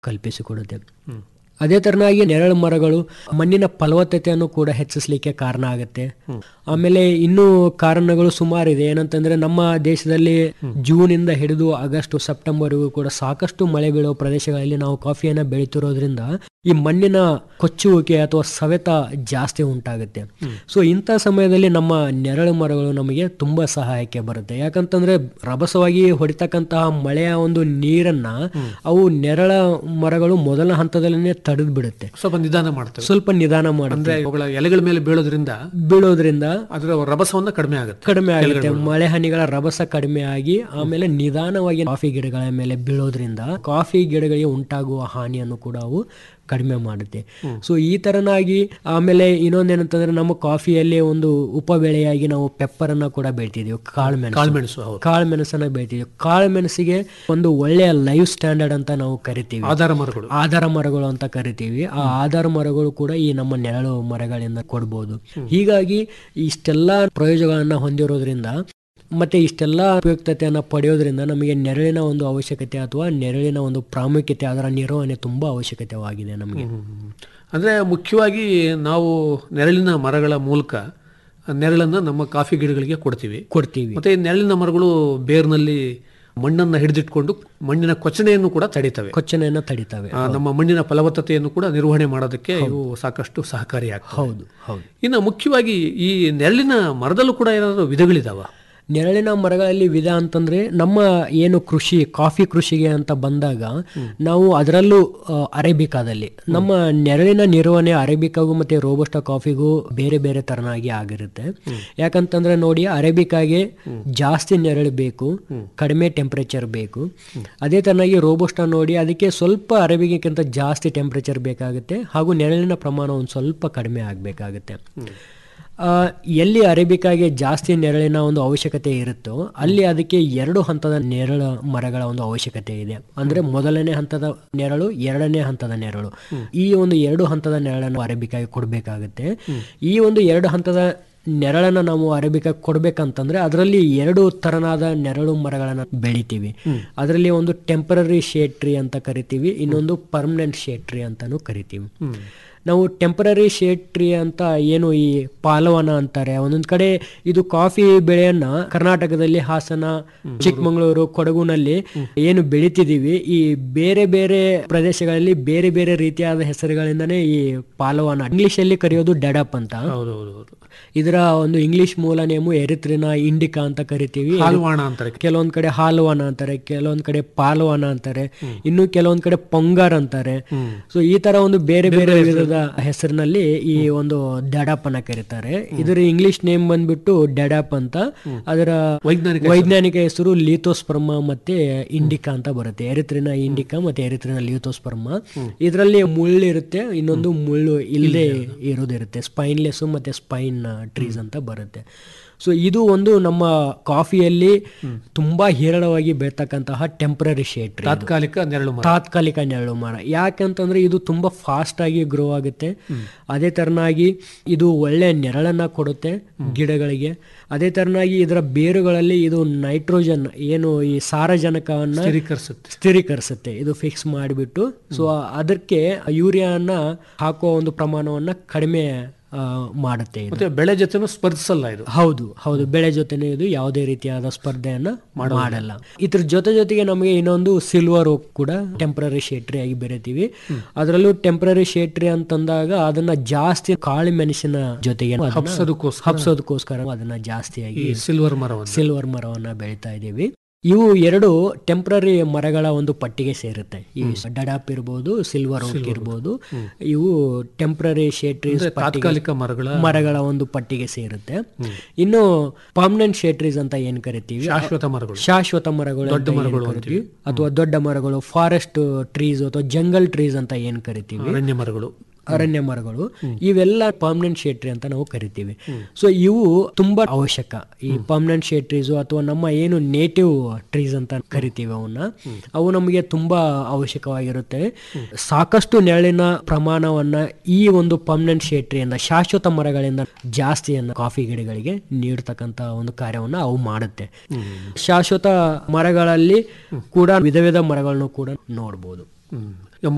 ಕಲ್ಪಿಸಿಕೊಡುತ್ತೆ ಅದೇ ತರನಾಗಿ ನೆರಳು ಮರಗಳು ಮಣ್ಣಿನ ಫಲವತ್ತತೆಯನ್ನು ಕೂಡ ಹೆಚ್ಚಿಸಲಿಕ್ಕೆ ಕಾರಣ ಆಗುತ್ತೆ ಆಮೇಲೆ ಇನ್ನೂ ಕಾರಣಗಳು ಸುಮಾರಿದೆ ಏನಂತಂದ್ರೆ ನಮ್ಮ ದೇಶದಲ್ಲಿ ಜೂನ್ ಇಂದ ಹಿಡಿದು ಆಗಸ್ಟ್ ಸೆಪ್ಟೆಂಬರ್ವರೆಗೂ ಕೂಡ ಸಾಕಷ್ಟು ಮಳೆ ಬೀಳುವ ಪ್ರದೇಶಗಳಲ್ಲಿ ನಾವು ಕಾಫಿಯನ್ನ ಬೆಳೀತಿರೋದ್ರಿಂದ ಈ ಮಣ್ಣಿನ ಕೊಚ್ಚುವಿಕೆ ಅಥವಾ ಸವೆತ ಜಾಸ್ತಿ ಉಂಟಾಗುತ್ತೆ ಸೊ ಇಂಥ ಸಮಯದಲ್ಲಿ ನಮ್ಮ ನೆರಳು ಮರಗಳು ನಮಗೆ ತುಂಬಾ ಸಹಾಯಕ್ಕೆ ಬರುತ್ತೆ ಯಾಕಂತಂದ್ರೆ ರಭಸವಾಗಿ ಹೊಡಿತಕ್ಕಂತಹ ಮಳೆಯ ಒಂದು ನೀರನ್ನ ಅವು ನೆರಳ ಮರಗಳು ಮೊದಲ ಹಂತದಲ್ಲೇ ತಡೆದು ಬಿಡುತ್ತೆ ಸ್ವಲ್ಪ ನಿಧಾನ ಮಾಡ್ತವೆ ಸ್ವಲ್ಪ ನಿಧಾನ ಮಾಡುತ್ತೆ ಅಂದ್ರೆ ಅವುಗಳ ಎಲೆಗಳ ಮೇಲೆ ಬೀಳೋದ್ರಿಂದ ಬೀಳೋದ್ರಿಂದ ಅದರ ರಭಸವನ್ನ ಕಡಿಮೆ ಆಗುತ್ತೆ ಕಡಿಮೆ ಆಗುತ್ತೆ ಮಳೆ ಹನಿಗಳ ರಭಸ ಕಡಿಮೆ ಆಗಿ ಆಮೇಲೆ ನಿಧಾನವಾಗಿ ಕಾಫಿ ಗಿಡಗಳ ಮೇಲೆ ಬೀಳೋದ್ರಿಂದ ಕಾಫಿ ಗಿಡಗಳಿಗೆ ಉಂಟಾಗುವ ಹಾನಿಯನ್ನು ಕೂಡ ಅವು ಕಡಿಮೆ ಮಾಡುತ್ತೆ ಸೊ ಈ ತರನಾಗಿ ಆಮೇಲೆ ಇನ್ನೊಂದೇನಂತಂದ್ರೆ ನಮ್ಮ ಕಾಫಿಯಲ್ಲಿ ಒಂದು ಉಪ ಬೆಳೆಯಾಗಿ ನಾವು ಪೆಪ್ಪರ್ ಅನ್ನ ಕೂಡ ಬೆಳಿತಿದೀವಿ ಕಾಳುಮೆಣಸು ಕಾಳುಮೆಣಸು ಹೌದು ಕಾಳು ಮೆಣಸನ್ನ ಬೆಳಿತೀವಿ ಕಾಳು ಮೆಣಸಿಗೆ ಒಂದು ಒಳ್ಳೆಯ ಲೈಫ್ ಸ್ಟ್ಯಾಂಡರ್ಡ್ ಅಂತ ನಾವು ಕರಿತೀವಿ ಆಧಾರ ಮರಗಳು ಆಧಾರ ಮರಗಳು ಅಂತ ಕರಿತೀವಿ ಆ ಆಧಾರ ಮರಗಳು ಕೂಡ ಈ ನಮ್ಮ ನೆರಳು ಮರಗಳಿಂದ ಕೊಡ್ಬೋದು ಹೀಗಾಗಿ ಇಷ್ಟೆಲ್ಲ ಪ್ರಯೋಜನಗಳನ್ನ ಹೊಂದಿರೋದ್ರಿಂದ ಮತ್ತೆ ಇಷ್ಟೆಲ್ಲ ಉಪಯುಕ್ತತೆಯನ್ನ ಪಡೆಯೋದ್ರಿಂದ ನಮಗೆ ನೆರಳಿನ ಒಂದು ಅವಶ್ಯಕತೆ ಅಥವಾ ನೆರಳಿನ ಒಂದು ಪ್ರಾಮುಖ್ಯತೆ ಅದರ ನಿರ್ವಹಣೆ ತುಂಬಾ ಅವಶ್ಯಕತೆವಾಗಿದೆ ನಮಗೆ ಅಂದ್ರೆ ಮುಖ್ಯವಾಗಿ ನಾವು ನೆರಳಿನ ಮರಗಳ ಮೂಲಕ ನೆರಳನ್ನ ನಮ್ಮ ಕಾಫಿ ಗಿಡಗಳಿಗೆ ಕೊಡ್ತೀವಿ ಕೊಡ್ತೀವಿ ಮತ್ತೆ ಈ ನೆರಳಿನ ಮರಗಳು ಬೇರ್ನಲ್ಲಿ ಮಣ್ಣನ್ನ ಹಿಡಿದಿಟ್ಕೊಂಡು ಮಣ್ಣಿನ ಕೊಚ್ಚಣೆಯನ್ನು ಕೂಡ ತಡೀತವೆ ಕೊಚ್ಚನೆಯನ್ನ ತಡಿತವೆ ಆ, ನಮ್ಮ ಮಣ್ಣಿನ ಫಲವತ್ತತೆಯನ್ನು ಕೂಡ ನಿರ್ವಹಣೆ ಮಾಡೋದಕ್ಕೆ ಇವು ಸಾಕಷ್ಟು ಸಹಕಾರಿಯಾಗ್ತವೆ ಹೌದು ಹೌದು ಇನ್ನು ಮುಖ್ಯವಾಗಿ ಈ ನೆರಳಿನ ಮರದಲ್ಲೂ ಕೂಡ ಏನಾದರೂ ವಿಧಗಳಿದಾವ ನೆರಳಿನ ಮರಗಳಲ್ಲಿ ವಿಧ ಅಂತಂದ್ರೆ ನಮ್ಮ ಏನು ಕೃಷಿ ಕಾಫಿ ಕೃಷಿಗೆ ಅಂತ ಬಂದಾಗ ನಾವು ಅದರಲ್ಲೂ ಆ, ಅರೇಬಿಕಾದಲ್ಲಿ ನಮ್ಮ ನೆರಳಿನ ನಿರ್ವಹಣೆ ಅರೇಬಿಕಾಗೂ ಮತ್ತೆ ರೋಬಸ್ಟ ಕಾಫಿಗೂ ಬೇರೆ ಬೇರೆ ತರನಾಗಿ ಆಗಿರುತ್ತೆ ಯಾಕಂತಂದ್ರೆ ನೋಡಿ ಅರೇಬಿಕಾಗೆ ಜಾಸ್ತಿ ನೆರಳು ಬೇಕು ಕಡಿಮೆ ಟೆಂಪರೇಚರ್ ಬೇಕು ಅದೇ ತರನಾಗಿ ರೋಬೋಸ್ಟ ನೋಡಿ ಅದಕ್ಕೆ ಸ್ವಲ್ಪ ಅರೇಬಿಕ್ಕಿಂತ ಜಾಸ್ತಿ ಟೆಂಪರೇಚರ್ ಬೇಕಾಗುತ್ತೆ ಹಾಗೂ ನೆರಳಿನ ಪ್ರಮಾಣ ಒಂದು ಸ್ವಲ್ಪ ಕಡಿಮೆ ಆಗಬೇಕಾಗುತ್ತೆ ಆ, ಎಲ್ಲಿ ಅರೇಬಿಕಾಗೆ ಜಾಸ್ತಿ ನೆರಳಿನ ಒಂದು ಅವಶ್ಯಕತೆ ಇರುತ್ತೋ ಅಲ್ಲಿ ಅದಕ್ಕೆ ಎರಡು ಹಂತದ ನೆರಳು ಮರಗಳ ಒಂದು ಅವಶ್ಯಕತೆ ಇದೆ ಅಂದ್ರೆ ಮೊದಲನೇ ಹಂತದ ನೆರಳು ಎರಡನೇ ಹಂತದ ನೆರಳು ಈ ಒಂದು ಎರಡು ಹಂತದ ನೆರಳನ್ನು ಅರೇಬಿಕಾಗೆ ಕೊಡಬೇಕಾಗುತ್ತೆ ಈ ಒಂದು ಎರಡು ಹಂತದ ನೆರಳನ್ನ ನಾವು ಅರೇಬಿಕಾ ಕೊಡ್ಬೇಕಂತಂದ್ರೆ ಅದರಲ್ಲಿ ಎರಡು ತರನಾದ ನೆರಳು ಮರಗಳನ್ನ ಬೆಳಿತೀವಿ ಅದರಲ್ಲಿ ಒಂದು ಟೆಂಪರರಿ ಶೇಡ್ ಟ್ರೀ ಅಂತ ಕರಿತೀವಿ ಇನ್ನೊಂದು ಪರ್ಮನೆಂಟ್ ಶೇಡ್ ಟ್ರೀ ಅಂತಾನು ಕರಿತೀವಿ ನಾವು ಟೆಂಪರರಿ ಶೇಡ್ ಟ್ರೀ ಅಂತ ಏನು ಈ ಪಾಲವನ ಅಂತಾರೆ ಒಂದೊಂದ್ ಕಡೆ ಇದು ಕಾಫಿ ಬೆಳೆಯನ್ನ ಕರ್ನಾಟಕದಲ್ಲಿ ಹಾಸನ ಚಿಕ್ಕಮಗಳೂರು ಕೊಡಗುನಲ್ಲಿ ಏನು ಬೆಳಿತಿದೀವಿ ಈ ಬೇರೆ ಬೇರೆ ಪ್ರದೇಶಗಳಲ್ಲಿ ಬೇರೆ ಬೇರೆ ರೀತಿಯಾದ ಹೆಸರುಗಳಿಂದನೇ ಈ ಪಾಲವನ ಇಂಗ್ಲಿಷ್ ಅಲ್ಲಿ ಕರೆಯೋದು ಡೆಡಪ್ ಅಂತ ಹೌದು ಹೌದು ಹೌದು ಇದರ ಒಂದು ಇಂಗ್ಲಿಷ್ ಮೂಲ ನೇಮು ಎರಿತ್ರಿನ ಇಂಡಿಕಾ ಅಂತ ಕರಿತೀವಿ ಹಾಲ್ವಾಣ ಅಂತಾರೆ ಕೆಲವೊಂದ್ ಕಡೆ ಹಾಲ್ವಾನ ಅಂತಾರೆ ಕೆಲವೊಂದ್ ಕಡೆ ಪಾಲ್ವಾನ ಅಂತಾರೆ ಇನ್ನು ಕೆಲವೊಂದ್ ಕಡೆ ಪೊಂಗಾರ್ ಅಂತಾರೆ ಸೊ ಈ ತರ ಒಂದು ಬೇರೆ ಬೇರೆ ವಿಧದ ಹೆಸರಿನಲ್ಲಿ ಈ ಒಂದು ಡ್ಯಾಡಾಪ್ ಅನ್ನ ಕರೀತಾರೆ ಇದರ ಇಂಗ್ಲಿಷ್ ನೇಮ್ ಬಂದ್ಬಿಟ್ಟು ಡ್ಯಾಡಾಪ್ ಅಂತ ಅದರ ವೈಜ್ಞಾನಿಕ ವೈಜ್ಞಾನಿಕ ಹೆಸರು ಲೀಥೋಸ್ಪರ್ಮ ಮತ್ತೆ ಇಂಡಿಕಾ ಅಂತ ಬರುತ್ತೆ ಎರಿತ್ರಿನ ಇಂಡಿಕಾ ಮತ್ತೆ ಎರಿತ್ರಿನ ಲಿಯೋಥೋಸ್ಪರ್ಮ ಇದರಲ್ಲಿ ಮುಳ್ಳು ಇರುತ್ತೆ ಇನ್ನೊಂದು ಮುಳ್ಳು ಇಲ್ಲದೆ ಇರೋದಿರುತ್ತೆ ಸ್ಪೈನ್ಲೆಸ್ ಮತ್ತೆ ಸ್ಪೈನ್ ಟ್ರೀಸ್ ಅಂತ ಬರುತ್ತೆ ಸೊ ಇದು ಒಂದು ನಮ್ಮ ಕಾಫಿಯಲ್ಲಿ ತುಂಬಾ ಹೇರಳವಾಗಿ ಬೆಳ್ತಕ್ಕಂತಹ ಟೆಂಪರರಿ ಶೇಡ್ ಟ್ರೀ ತಾತ್ಕಾಲಿಕ ನೆರಳು ಮರ ತಾತ್ಕಾಲಿಕ ನೆರಳು ಮರ ಯಾಕಂತಂದ್ರೆ ಇದು ತುಂಬಾ ಫಾಸ್ಟ್ ಆಗಿ ಗ್ರೋ ಆಗುತ್ತೆ ಅದೇ ತರನಾಗಿ ಇದು ಒಳ್ಳೆ ನೆರಳನ್ನ ಕೊಡುತ್ತೆ ಗಿಡಗಳಿಗೆ ಅದೇ ತರನಾಗಿ ಇದರ ಬೇರುಗಳಲ್ಲಿ ಇದು ನೈಟ್ರೋಜನ್ ಏನು ಈ ಸಾರಜನಕವನ್ನ ಸ್ಥಿರೀಕರಿಸುತ್ತೆ ಸ್ಥಿರೀಕರಿಸುತ್ತೆ ಇದು ಫಿಕ್ಸ್ ಮಾಡಿಬಿಟ್ಟು ಸೊ ಅದಕ್ಕೆ ಯೂರಿಯಾನ ಹಾಕುವ ಒಂದು ಪ್ರಮಾಣವನ್ನ ಕಡಿಮೆ ಆ, ಮಾಡುತ್ತೆ ಇದು ಮತ್ತೆ ಬೆಳೆ ಜೊತೆನೂ ಸ್ಪರ್ಧಿಸಲ್ಲ ಇದು ಹೌದು ಹೌದು ಬೆಳೆ ಜೊತೆನೆ ಇದು ಯಾವುದೇ ರೀತಿಯಾದ ಸ್ಪರ್ಧೆಯನ್ನ ಮಾಡಲ್ಲ ಇದ್ರ ಜೊತೆ ಜೊತೆಗೆ ನಮಗೆ ಇನ್ನೊಂದು ಸಿಲ್ವರ್ ಓಕ್ ಕೂಡ ಟೆಂಪರರಿ ಶೇಟ್ರಿ ಆಗಿ ಬೆರಿತೀವಿ ಅದರಲ್ಲೂ ಟೆಂಪರರಿ ಶೇಟ್ರಿ ಅಂತಂದಾಗ ಅದನ್ನ ಜಾಸ್ತಿ ಕಾಳು ಮೆಣಸಿನ ಜೊತೆಗೆ ಅದನ್ನ ಹಬ್ಸೋದಕ್ಕೋಸ್ಕರ ಹಬ್ಸೋದಕ್ಕೋಸ್ಕರ ಅದನ್ನ ಜಾಸ್ತಿಯಾಗಿ ಈ ಸಿಲ್ವರ್ ಮರವನ್ನು ಸಿಲ್ವರ್ ಮರವನ್ನ ಬೆಳಿತಾ ಇದ್ದೀವಿ ಇವು ಎರಡು ಟೆಂಪರರಿ ಮರಗಳ ಒಂದು ಪಟ್ಟಿಗೆ ಸೇರುತ್ತೆ ಈ ಡಡಾಪ್ ಇರ್ಬೋದು ಸಿಲ್ವರ್ ಓಕ್ ಇರ್ಬೋದು ಇವು ಟೆಂಪರರಿ ಶೇಡ್ ಟ್ರೀಸ್ ತಾತ್ಕಾಲಿಕ ಮರಗಳ ಮರಗಳ ಒಂದು ಪಟ್ಟಿಗೆ ಸೇರುತ್ತೆ ಇನ್ನು ಪರ್ಮನೆಂಟ್ ಶೇಡ್ ಟ್ರೀಸ್ ಅಂತ ಏನ್ ಕರಿತೀವಿ ಶಾಶ್ವತ ಮರಗಳು ಶಾಶ್ವತ ಮರಗಳು ಅಂತ ಏನ್ ಕರಿತೀವಿ ಅಥವಾ ದೊಡ್ಡ ಮರಗಳು ಫಾರೆಸ್ಟ್ ಟ್ರೀಸ್ ಅಥವಾ ಜಂಗಲ್ ಟ್ರೀಸ್ ಅಂತ ಏನ್ ಕರಿತೀವಿ ಅರಣ್ಯ ಮರಗಳು ಅರಣ್ಯ ಮರಗಳು ಇವೆಲ್ಲ ಪರ್ಮನೆಂಟ್ ಶೇಡ್ ಟ್ರೀ ಅಂತ ನಾವು ಕರಿತೀವಿ ಸೊ ಇವು ತುಂಬಾ ಅವಶ್ಯಕ ಈ ಪರ್ಮನೆಂಟ್ ಶೇಡ್ ಟ್ರೀಸ್ ಅಥವಾ ನಮ್ಮ ಏನು ನೇಟಿವ್ ಟ್ರೀಸ್ ಅಂತ ಕರಿತೀವಿ ಅವನ್ನ ಅವು ನಮಗೆ ತುಂಬಾ ಅವಶ್ಯಕವಾಗಿರುತ್ತೆ ಸಾಕಷ್ಟು ನೆರಳಿನ ಪ್ರಮಾಣವನ್ನ ಈ ಒಂದು ಪರ್ಮನೆಂಟ್ ಶೇಡ್ ಟ್ರೀಯಿಂದ ಶಾಶ್ವತ ಮರಗಳಿಂದ ಜಾಸ್ತಿಯನ್ನ ಕಾಫಿ ಗಿಡಗಳಿಗೆ ನೀಡ್ತಕ್ಕಂತ ಒಂದು ಕಾರ್ಯವನ್ನ ಅವು ಮಾಡುತ್ತೆ ಶಾಶ್ವತ ಮರಗಳಲ್ಲಿ ಕೂಡ ವಿಧ ವಿಧ ಮರಗಳನ್ನು ಕೂಡ ನೋಡ್ಬೋದು ಹ್ಮ್.